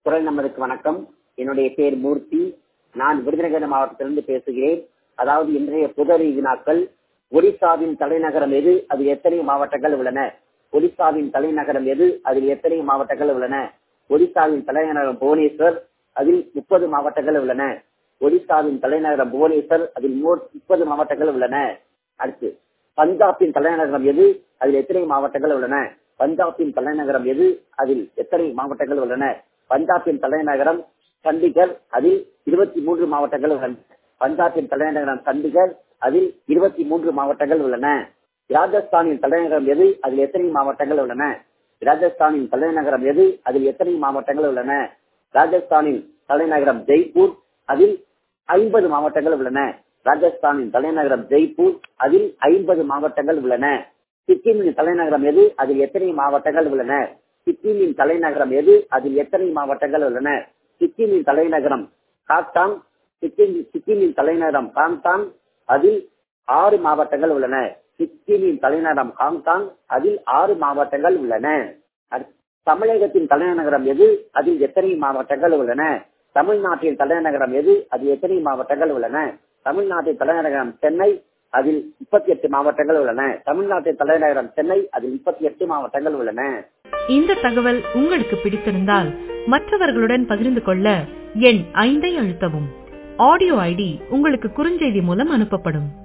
குரல் நம்மளுக்கு வணக்கம் என்னுடைய பேர் மூர்த்தி நான் விருதுநகர் மாவட்டத்திலிருந்து பேசுகிறேன் அதாவது இன்றைய புதறி வினாக்கள் ஒடிசாவின் தலைநகரம் எது அதில் எத்தனை மாவட்டங்கள் உள்ளன ஒடிசாவின் தலைநகரம் எது அதில் எத்தனை மாவட்டங்கள் உள்ளன ஒடிசாவின் தலைநகரம் புவனேஸ்வர் அதில் முப்பது மாவட்டங்கள் உள்ளன ஒடிசாவின் தலைநகரம் புவனேஸ்வர் அதில் முப்பது மாவட்டங்கள் உள்ளன அடுத்து பஞ்சாபின் தலைநகரம் எது அதில் எத்தனை மாவட்டங்கள் உள்ளன பஞ்சாபின் தலைநகரம் எது அதில் எத்தனை மாவட்டங்கள் உள்ளன பஞ்சாபின் தலைநகரம் சண்டிகர் அதில் இருபத்தி மூன்று மாவட்டங்கள் உள்ளன பஞ்சாபின் தலைநகரம் சண்டிகர் அதில் இருபத்தி மூன்று மாவட்டங்கள் உள்ளன ராஜஸ்தானின் தலைநகரம் எது அதில் எத்தனை மாவட்டங்கள் உள்ளன ராஜஸ்தானின் தலைநகரம் எது அதில் எத்தனை மாவட்டங்கள் உள்ளன ராஜஸ்தானின் தலைநகரம் ஜெய்ப்பூர் அதில் ஐம்பது மாவட்டங்கள் உள்ளன ராஜஸ்தானின் தலைநகரம் ஜெய்ப்பூர் அதில் ஐம்பது மாவட்டங்கள் உள்ளன சிக்கிமின் தலைநகரம் எது அதில் எத்தனை மாவட்டங்கள் உள்ளன சிக்கிமின் தலைநகரம் எது அதில் எத்தனை மாவட்டங்கள் உள்ளன சிக்கிமின் தலைநகரம் காக்டாங் சிக்கிம் சிக்கிமின் தலைநகரம் காங்டாங் அதில் ஆறு மாவட்டங்கள் உள்ளன சிக்கிமின் தலைநகரம் ஹாங்காங் அதில் ஆறு மாவட்டங்கள் உள்ளன தமிழகத்தின் தலைநகரம் எது அதில் எத்தனை மாவட்டங்கள் உள்ளன தமிழ்நாட்டின் தலைநகரம் எது அதில் எத்தனை மாவட்டங்கள் உள்ளன தமிழ்நாட்டின் தலைநகரம் சென்னை அதில் முப்பத்தி எட்டு மாவட்டங்கள் உள்ளன தமிழ்நாட்டின் தலைநகரம் சென்னை அதில் முப்பத்தி எட்டு மாவட்டங்கள் உள்ளன இந்த தகவல் உங்களுக்கு பிடித்திருந்தால் மற்றவர்களுடன் பகிர்ந்து கொள்ள எண் ஐந்தை அழுத்தவும் ஆடியோ ஐடி உங்களுக்கு குறுஞ்செய்தி மூலம் அனுப்பப்படும்